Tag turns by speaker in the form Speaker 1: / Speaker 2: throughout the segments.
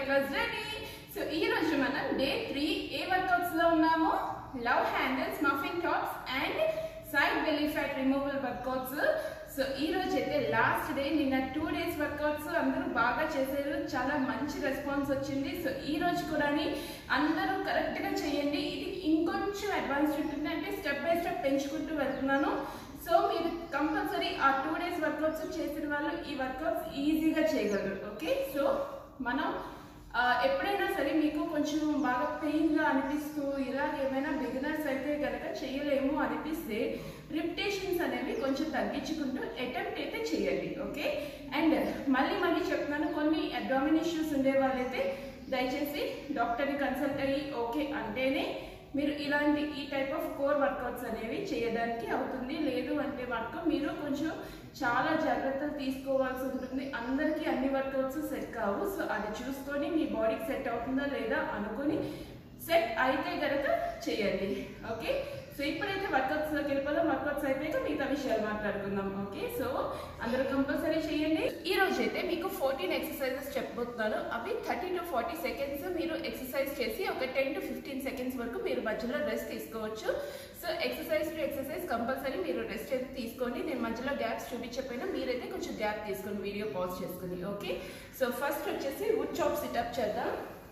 Speaker 1: Wait was ready so ఈ రోజు మనం డే త్రీ ఏ వర్కౌట్స్ లో ఉన్నాము love handles muffin tops and side belly fat removal workouts so ఈ రోజు అయితే లాస్ట్ డే నిన్న టూ డేస్ వర్కౌట్స్ అందరూ బాగా చేశారు చాలా మంచి రెస్పాన్స్ వచ్చింది సో ఈ రోజు కూడా అందరూ కరెక్ట్ గా చేయండి ఇది ఇంకొంచెం అడ్వాన్స్ ఉంటుంది అంటే స్టెప్ బై స్టెప్ పెంచుకుంటూ వెళ్తున్నాను సో మీరు కంపల్సరీ ఆ టూ డేస్ వర్కౌట్స్ చేసిన వాళ్ళు ఈ వర్కౌట్స్ ఈజీగా చేయగలరు ఓకే సో మనం ఆ, ఎప్పుడైనా సరే మీకు కొంచెం బాగా పెయిన్గా అనిపిస్తూ ఇలాగ ఏమైనా బిగినర్స్ అయితే కనుక చేయలేము అనిపిస్తే రిపిటేషన్స్ అనేవి కొంచెం తగ్గించుకుంటూ అటెంప్ట్ అయితే చేయండి ఓకే అండ్ మళ్ళీ మళ్ళీ చెప్తున్నాను కొన్ని అబ్డామిన్ ఇష్యూస్ ఉండే వాళ్ళైతే దయచేసి డాక్టర్ని కన్సల్ట్ అయ్యి ఓకే అంటేనే మీరు ఇలాంటి ఈ టైప్ ఆఫ్ కోర్ వర్కౌట్స్ అనేవి చేయడానికి అవుతుంది లేదు అంటే మటుకు మీరు కొంచెం చాలా జాగ్రత్తలు తీసుకోవాల్సి ఉంటుంది అందరికీ అన్ని వర్కౌట్స్ సెట్ కావు సో అది చూసుకొని మీ బాడీకి సెట్ అవుతుందా లేదా అనుకొని సెట్ అయితే గనక చేయండి ఓకే సో ఇప్పుడైతే వర్కౌట్స్ లోకి వెళ్ళిపోదాం వర్కౌట్స్ అయిపోయాక మిగతా విషయాలు మాట్లాడుకుందాం ఓకే సో అందరూ కంపల్సరీ చేయండి ఈ రోజు అయితే మీకు ఫోర్టీన్ ఎక్సర్సైజెస్ చెప్పబోతున్నాను అవి థర్టీ టు ఫార్టీ సెకండ్స్ మీరు ఎక్సర్సైజ్ చేసి ఒక టెన్ టు ఫిఫ్టీన్ సెకండ్స్ వరకు మీరు మధ్యలో రెస్ట్ తీసుకోవచ్చు so exercise to exercise compulsory మీరు రెస్ట్ అయితే తీసుకోండి నేను మధ్యలో గ్యాప్స్ చూపించకపోయినా మీరైతే కొంచెం గ్యాప్ తీసుకోండి వీడియో పాజ్ చేసుకుని ఓకే సో ఫస్ట్ వచ్చేసి వుడ్ చాప్ సిటప్ చేద్దాం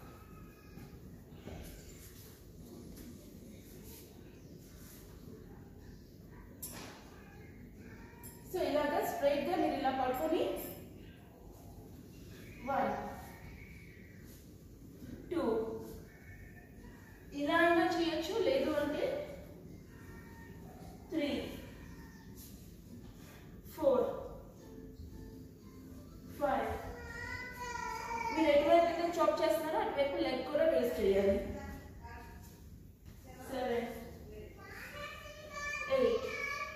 Speaker 1: సో ఇలాగా స్ట్రైట్ గా మీరు ఇలా పడుకొని వన్ టూ ఇలా అయినా చేయొచ్చు లేదు అంటే త్రీ ఫోర్ ఫైవ్ మీరు ఎటువైపు అయితే చాప్ చేస్తున్నారో అటువైపు లెగ్ కూడా రేస్ చేయాలి seven eight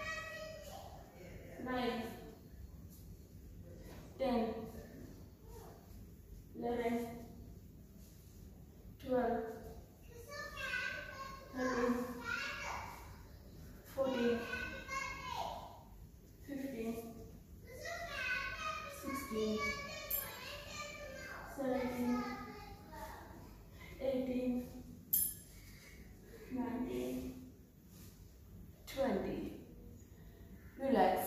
Speaker 1: nine, ten, eleven, twelve, thirteen, fourteen, fifteen, sixteen, seventeen, eighteen, nineteen, twenty. Relax.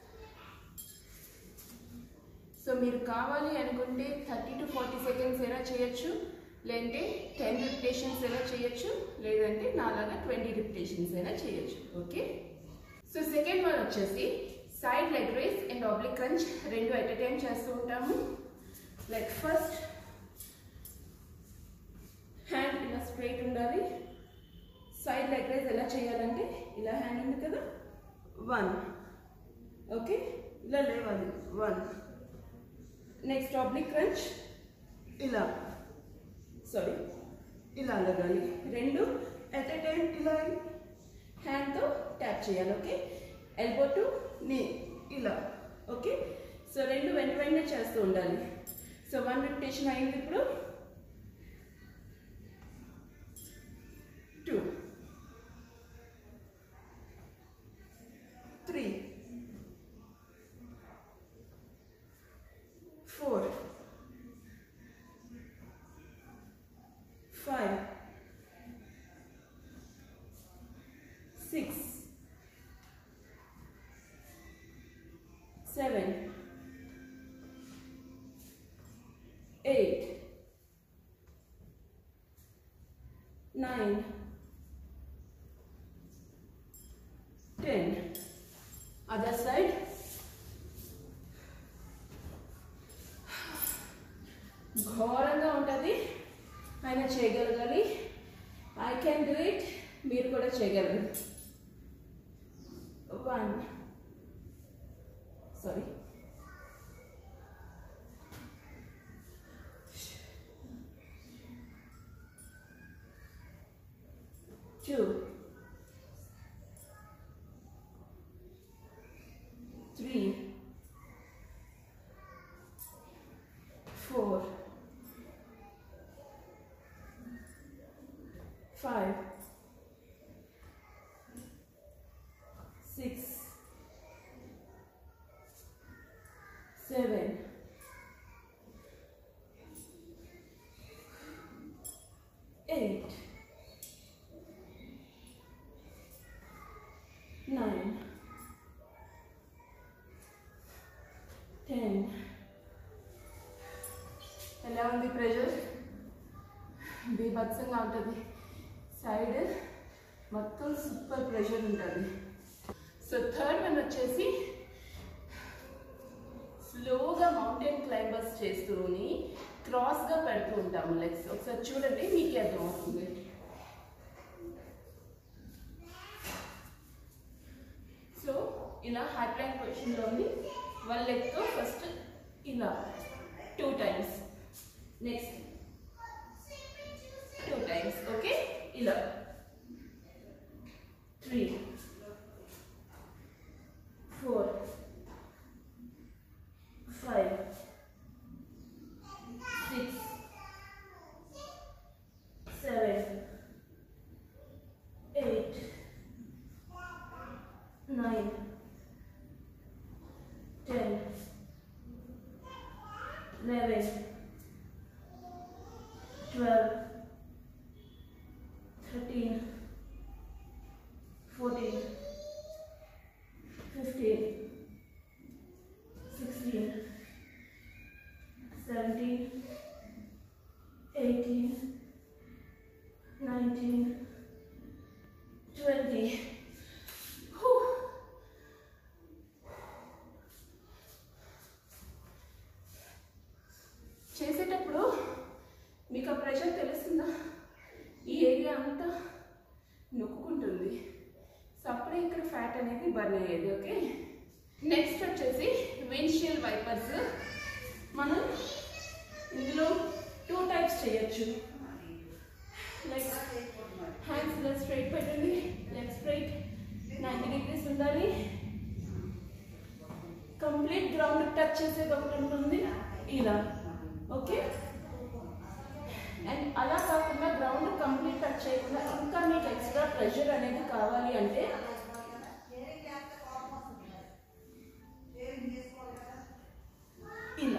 Speaker 1: So మీరు కావాలి అనుకుంటే థర్టీ టు ఫార్టీ సెకండ్స్ అయినా చేయొచ్చు లేదంటే టెన్ రిపిటేషన్స్ అయినా చేయొచ్చు లేదంటే నాలాగా ట్వంటీ రిపిటేషన్స్ అయినా చేయొచ్చు ఓకే సో సెకండ్ వన్ వచ్చేసి side leg raise and oblique crunch రెండు ఎట్ ఎ టైం చేస్తూ ఉంటాము లైక్ ఫస్ట్ హ్యాండ్ ఇలా స్ట్రైట్ ఉండాలి సైడ్ లెగ్ రైస్ ఎలా చేయాలంటే ఇలా హ్యాండ్ ఉంది కదా వన్ ఓకే ఇలా లేవాలి వన్ నెక్స్ట్ ఆబ్లిక్ క్రంచ్ ఇలా సారీ ఇలా లగాలి రెండు ఎట్ ఎ టైం ఇలా హ్యాండ్తో ట్యాప్ చేయాలి ఓకే ఎల్బో టు నీ ఇలా ఓకే సో రెండు వెంట వెంటనే చేస్తూ ఉండాలి సో వన్ రిపిటేషన్ అయింది ఇప్పుడు two three four, five, six, seven, eight, nine, ten. Other side. ఘోరంగా ఉంటుంది ఆయన చేయగలగాలి ఐ కెన్ డూ ఇట్ మీరు కూడా చేయగలరు one sorry two three four, five, six, seven, ten ఎలా ఉంది ప్రెషర్ బీభత్సంగా ఉంటుంది సైడ్ మొత్తం సూపర్ ప్రెషర్ ఉంటుంది సో థర్డ్ వన్ వచ్చేసి స్లోగా మౌంటైన్ క్లైంబర్స్ చేస్తూని క్రాస్గా పెడుతూ ఉంటాము లెగ్స్ ఒకసారి చూడండి మీకే అర్థమవుతుంది సో ఇలా హై ప్లాంక్ పొజిషన్లో ఉంది వాళ్ళ లెగ్తో ఫస్ట్ ఇలా two times next two times okay ఇలా three four five six seven eight nine, ten, eleven, twelve, thirteen, fourteen, fifteen, sixteen, seventeen, eighteen, nineteen, twenty. Whew. చేసేటప్పుడు మీకు ఆ ప్రెషర్ తెలుస్తుందా ఈ ఏరియా అంతా నొక్కుంటుంది సో అప్పుడే ఇక్కడ ఫ్యాట్ అనేది బర్న్ అయ్యేది ఓకే నెక్స్ట్ వచ్చేసి విండ్షీల్డ్ వైపర్స్ మనం ఇందులో టూ టైప్స్ చేయొచ్చు లైక్ హ్యాండ్స్ ఇలా స్ట్రైట్ పెట్టండి లెగ్ స్ట్రైట్ నైంటీ డిగ్రీస్ ఉండాలి కంప్లీట్ గ్రౌండ్ టచ్ చేసేది ఒకటి ఉంటుంది ఇలా ఓకే అండ్ అలా కాకుండా గ్రౌండ్ కంప్లీట్ టచ్ చేయకుండా ఇంకా మీకు ఎక్స్ట్రా ప్రెషర్ అనేది కావాలి అంటే ఇలా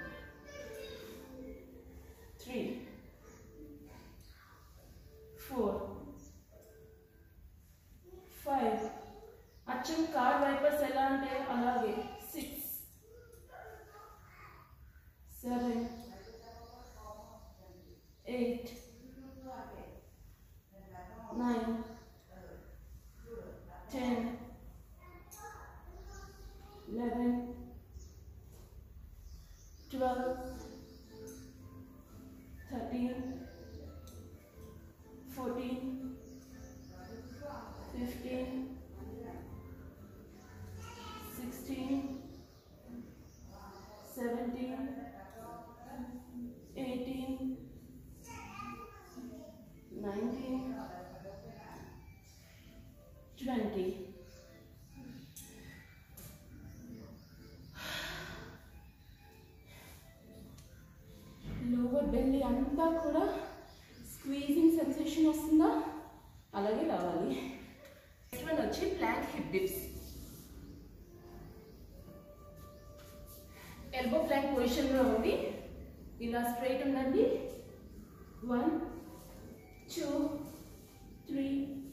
Speaker 1: త్రీ ఫోర్ ఫైవ్ అచ్చం కార్ వైపర్స్ ఎలా అంటే అలాగే six seven eight nine ten eleven twelve thirteen fourteen fifteen sixteen seventeen eighteen nineteen twenty lower belly అంతా కూడా స్క్వీజింగ్ సెన్సేషన్ వస్తుందా అలాగే రావాలి నెక్స్ట్ వన్ వచ్చి plank hip dips elbow plank పొజిషన్లో ఉంది ఇలా స్ట్రైట్ ఉండండి one two three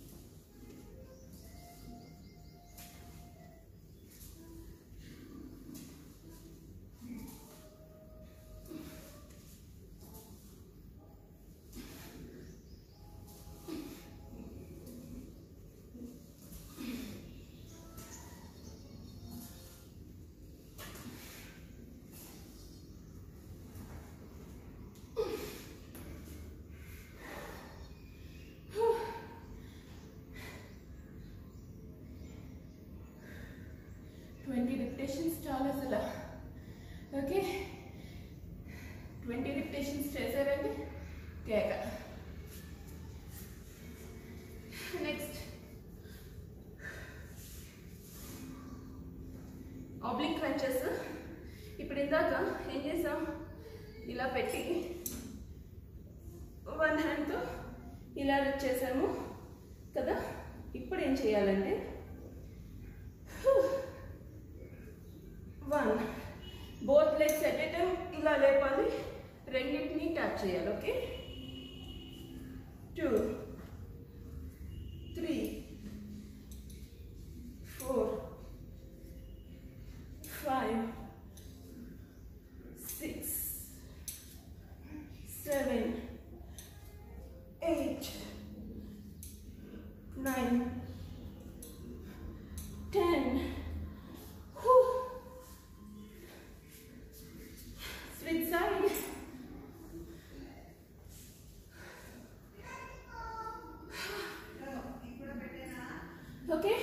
Speaker 1: twenty repetitions చాలా అసలు ఓకే ట్వంటీ రిపిటేషన్స్ చేశారంటే కేక నెక్స్ట్ ఆబ్లిక్ క్రంచెస్ ఇప్పుడు ఇందాక ఏం చేసాం ఇలా పెట్టి వన్ హ్యాండ్తో ఇలా లిఫ్ట్ చేసాము కదా ఇప్పుడు ఏం చేయాలంటే one both legs at a time ఇలా లేపాలి రెండింటిని ట్యాప్ చేయాలి okay two three four five Switch side. Okay.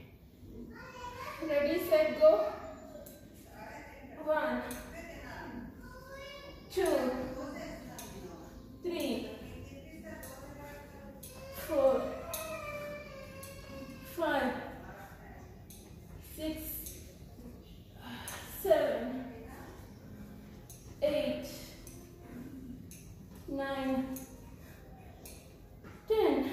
Speaker 1: Ready, set, go. One, two, three, four, five, six, seven, eight, nine, ten.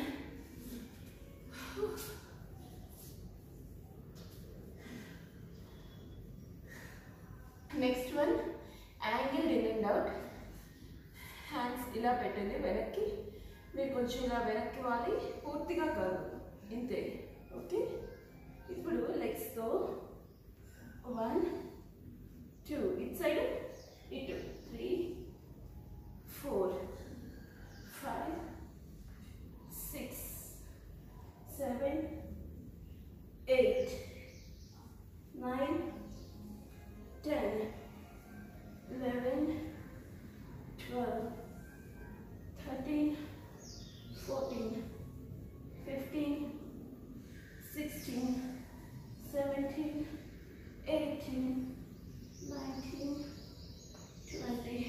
Speaker 1: Next one angle in and out hands ఇలా పెట్టండి వెనక్కి మీరు కొంచెం ఇలా వెనక్కి వాలి పూర్తిగా కాదు ఇంతే ఓకే ఇప్పుడు లెగ్స్తో వన్ టూ ఇటు సైడ్ ఇటు three four five six seven eight nine ten eleven twelve thirteen fourteen fifteen sixteen seventeen eighteen nineteen twenty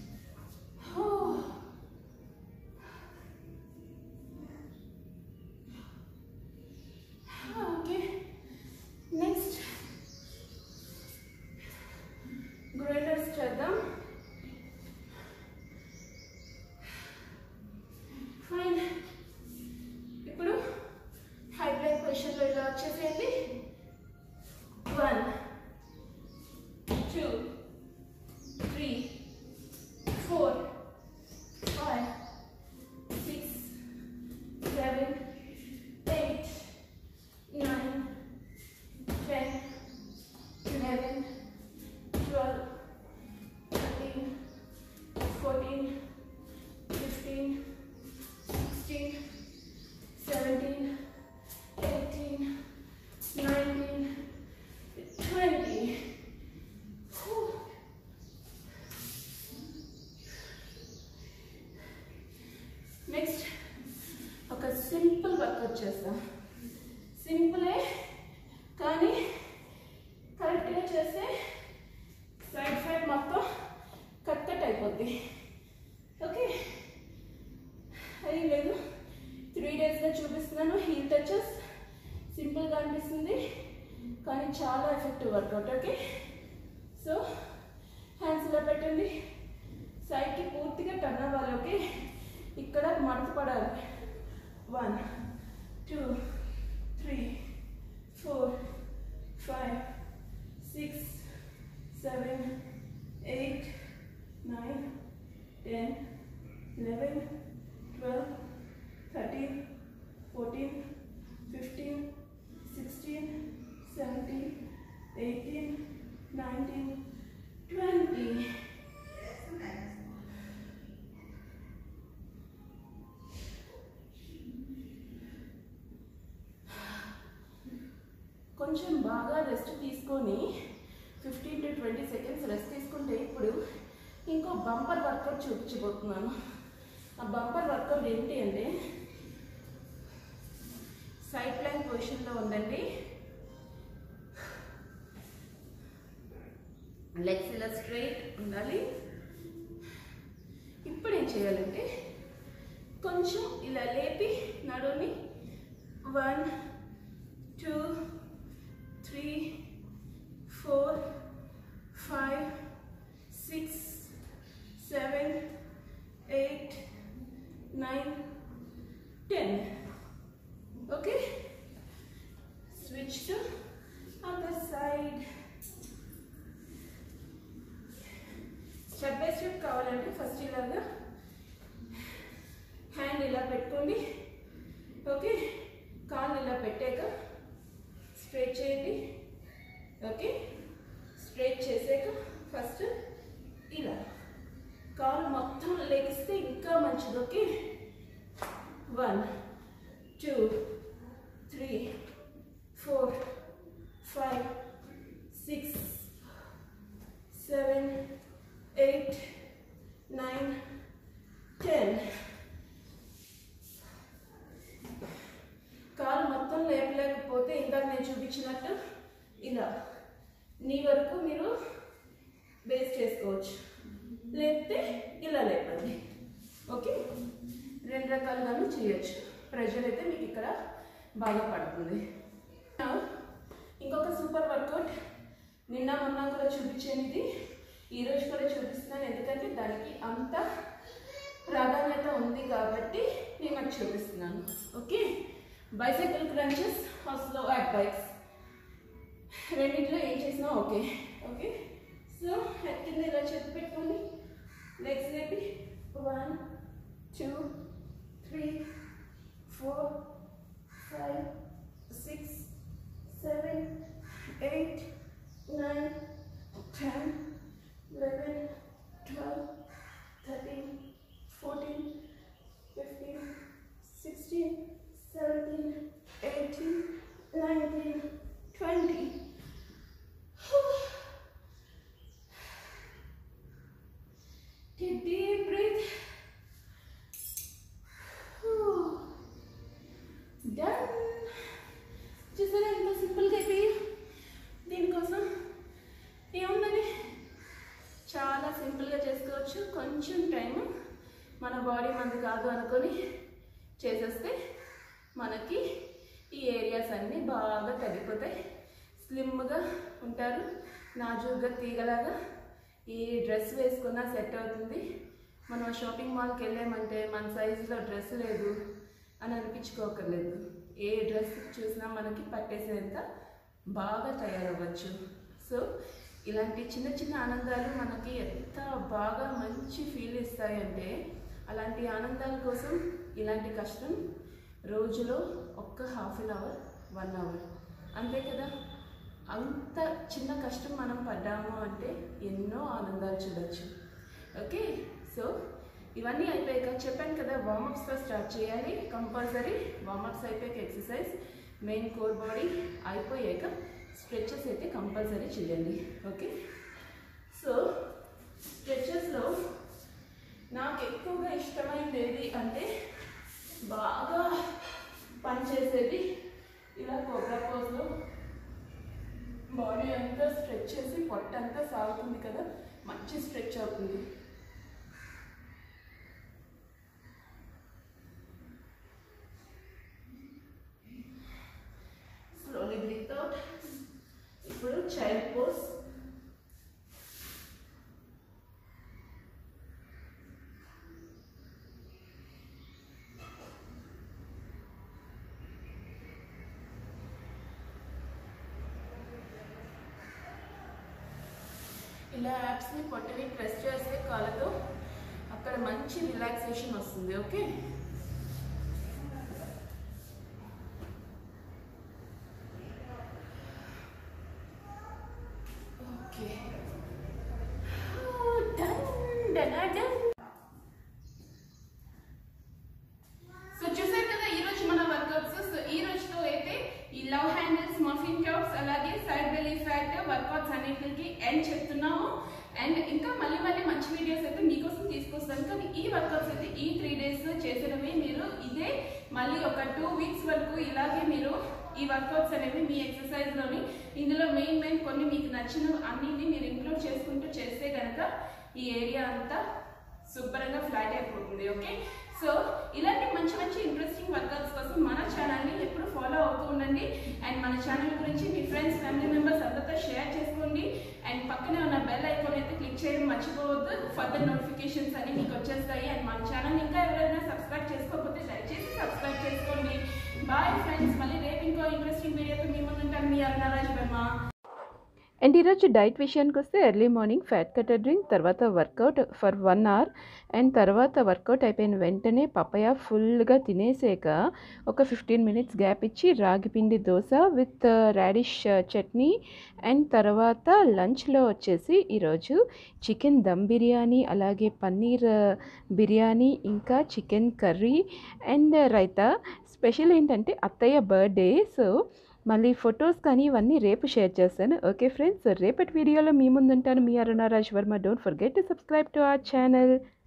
Speaker 1: okay next grinders చేద్దాం ఫైన్ ఇప్పుడు హై బ్లడ్ ప్రెషర్లో ఇలా వచ్చేసేయండి one two three four five six seven eight nine ten eleven 12, 13, 14, 15, 16, 17, 18, 19, 20. Whew. Next ఒక simple work వచ్చేస్తాం సింపులే కానీ కరెక్ట్గా చేస్తే సైడ్ సైడ్ మొత్తం కట్ కట్ అయిపోద్ది ఓకే అది లేదు త్రీ డేస్లో చూపిస్తున్నాను హీల్ టచెస్ సింపుల్గా అనిపిస్తుంది కానీ చాలా effective workout okay so hands ఇలా పెట్టండి సైడ్కి పూర్తిగా టర్న్ అవ్వాలి ఓకే ఇక్కడ మడత పడాలి one two three four five six seven, eight, nine, ten, eleven, twelve, thirteen, fourteen, fifteen, sixteen, seventeen, eighteen, nineteen, twenty. కొంచెం బాగా రెస్ట్ తీసుకొని fifteen to twenty seconds rest తీసుకుంటే ఇప్పుడు ఇంకో బంపర్ వర్కౌట్ చూపించబోతున్నాను ఆ బంపర్ వర్కౌట్ ఏంటి అంటే సైడ్ ప్లాంక్ పొజిషన్లో ఉండండి లెగ్స్ ఇలా స్ట్రైట్ ఉండాలి ఇప్పుడు ఏం చేయాలంటే కొంచెం ఇలా లేపి నడుని one two three four five six seven eight nine ten okay switch to other side step by step కావాలంటే ఫస్ట్ ఇలాగా హ్యాండ్ ఇలా పెట్టుకోండి ఓకే కాళ్ళు ఇలా పెట్టాక స్ట్రైట్ చేయండి ఓకే స్ట్రైట్ చేసాక ఫస్ట్ ఇలా కాలు మొత్తం లెగిస్తే ఇంకా మంచిది okay one two three four five six seven eight చూపించినట్టు ఇలా నీ వరకు మీరు బేస్ చేసుకోవచ్చు లేకపోతే ఇలా లేపండి ఓకే రెండు రకాలుగాను చేయొచ్చు ప్రెషర్ అయితే మీకు ఇక్కడ బాగా పడుతుంది Now, ఇంకొక సూపర్ వర్కౌట్ నిన్న మొన్న కూడా చూపించాను ఇది ఈరోజు కూడా చూపిస్తున్నాను ఎందుకంటే దానికి అంత ప్రాధాన్యత ఉంది కాబట్టి నేను అది చూపిస్తున్నాను okay bicycle crunches slow at bikes రెండిట్లో ఏం చేసినా ఓకే ఓకే సో హెడ్ కింద ఇలా చేతి పెట్టుకొని లెగ్స్ లేపి one two three four five six seven eight nine ten eleven twelve thirteen fourteen fifteen sixteen seventeen eighteen nineteen twenty Take deep breath. Done. చూసారా ఎంత సింపుల్గా అయిపోయి దీనికోసం ఏముందని చాలా సింపుల్గా చేసుకోవచ్చు కొంచెం టైం మన బాడీ మనది కాదు అనుకొని చేసేస్తే మనకి ఈ ఏరియాస్ అన్నీ బాగా తగ్గిపోతాయి స్లిమ్గా ఉంటారు నాజూగ్గా తీగలాగా ఈ డ్రెస్ వేసుకున్నా సెట్ అవుతుంది మనం షాపింగ్ మాల్కి వెళ్ళామంటే మన సైజులో డ్రెస్ లేదు అని అనిపించుకోకర్లేదు ఏ డ్రెస్ చూసినా మనకి పట్టేసేంత బాగా తయారవ్వచ్చు సో ఇలాంటి చిన్న చిన్న ఆనందాలు మనకి ఎంత బాగా మంచి ఫీల్ ఇస్తాయంటే అలాంటి ఆనందాల కోసం ఇలాంటి కష్టం రోజులో ఒక్క half an hour one hour అంతే కదా అంత చిన్న కష్టం మనం పడ్డాము అంటే ఎన్నో ఆనందాలు చూడొచ్చు ఓకే సో ఇవన్నీ అయిపోయాక చెప్పాను కదా వార్మప్స్తో స్టార్ట్ చేయాలి కంపల్సరీ వార్మప్స్ అయిపోయాక ఎక్సర్సైజ్ మెయిన్ కోర్ బాడీ అయిపోయాక స్ట్రెచెస్ అయితే కంపల్సరీ చేయండి ఓకే సో స్ట్రెచెస్లో నాకు ఎక్కువగా ఇష్టమైనది ఏది అంటే బాగా పనిచేసేది ఇలా కోబ్రా పోజ్లో బాడీ అంతా స్ట్రెచ్ చేసి పొట్టంతా సాగుతుంది కదా మంచి స్ట్రెచ్ అవుతుంది స్లోలీ బ్రీత్ అవుట్ ఇప్పుడు చైల్డ్ పోజ్ ఇలా యాప్స్ని పొట్టని ప్రెస్ చేస్తే కాళ్ళతో అక్కడ మంచి రిలాక్సేషన్ వస్తుంది okay okay done done done so చూసారు కదా ఈ రోజు మన వర్కౌట్స్ సో ఈ రోజుతో అయితే ఈ లవ్ హ్యాండిల్స్ మఫిన్ టాప్స్ అలాగే సైడ్ బెల్లీ ఫ్యాట్ వర్కౌట్స్ అన్నిటికి ఎండ్ చెప్తున్నాము అండ్ ఇంకా మళ్ళీ మళ్ళీ మంచి వీడియోస్ అయితే మీకోసం తీసుకొస్తాను కానీ ఈ వర్కౌట్స్ అయితే ఈ త్రీ డేస్ చేసినవి మీరు ఇదే మళ్ళీ ఒక టూ వీక్స్ వరకు ఇలాగే మీరు ఈ వర్కౌట్స్ అనేవి మీ ఎక్సర్సైజ్ లోని ఇందులో మెయిన్ మెయిన్ కొన్ని మీకు నచ్చిన అన్నిటిని మీరు ఇంక్లూడ్ చేసుకుంటూ చేస్తే కనుక ఈ ఏరియా అంతా శుభ్రంగా ఫ్లాట్ అయిపోతుంది ఓకే సో ఇలాంటి మంచి మంచి ఇంట్రెస్టింగ్ వర్కౌట్స్ కోసం మన ఛానల్ని ఎప్పుడు ఫాలో అవుతూ ఉండండి అండ్ మన ఛానల్ గురించి మీ ఫ్రెండ్స్ ఫ్యామిలీ మెంబర్స్ అందరితో షేర్ చేసుకోండి అండ్ పక్కనే ఉన్న బెల్ ఐకాన్ అయితే క్లిక్ చేయడం మర్చిపోవద్దు ఫర్దర్ నోటిఫికేషన్స్ అన్ని మీకు వచ్చేస్తాయి అండ్ మన ఛానల్ ఇంకా ఎవరైనా సబ్స్క్రైబ్ చేసుకోకపోతే దయచేసి సబ్స్క్రైబ్ చేసుకోండి బాయ్ ఫ్రెండ్స్ మళ్ళీ రేపు ఇంకో ఇంట్రెస్టింగ్ వీడియోతో మీ ముందు ఉంటాను మీ అరుణరాజ్ వర్మ
Speaker 2: అండ్ ఈరోజు డైట్ విషయానికి వస్తే early morning fat cutter drink తర్వాత workout for one hour and తర్వాత వర్కౌట్ అయిపోయిన వెంటనే పప్పయ ఫుల్గా తినేసాక ఒక ఫిఫ్టీన్ మినిట్స్ గ్యాప్ ఇచ్చి రాగిపిండి dosa with radish chutney and తర్వాత లంచ్లో వచ్చేసి ఈరోజు చికెన్ దమ్ బిర్యానీ అలాగే పన్నీర్ బిర్యానీ ఇంకా chicken curry and raita special ఏంటంటే అత్తయ్య బర్త్డే సో మళ్ళీ ఫొటోస్ కానీ ఇవన్నీ రేపు షేర్ చేస్తాను ఓకే ఫ్రెండ్స్ రేపటి వీడియోలో మీ ముందుంటాను మీ Arunaraj Varma don't forget to subscribe to our channel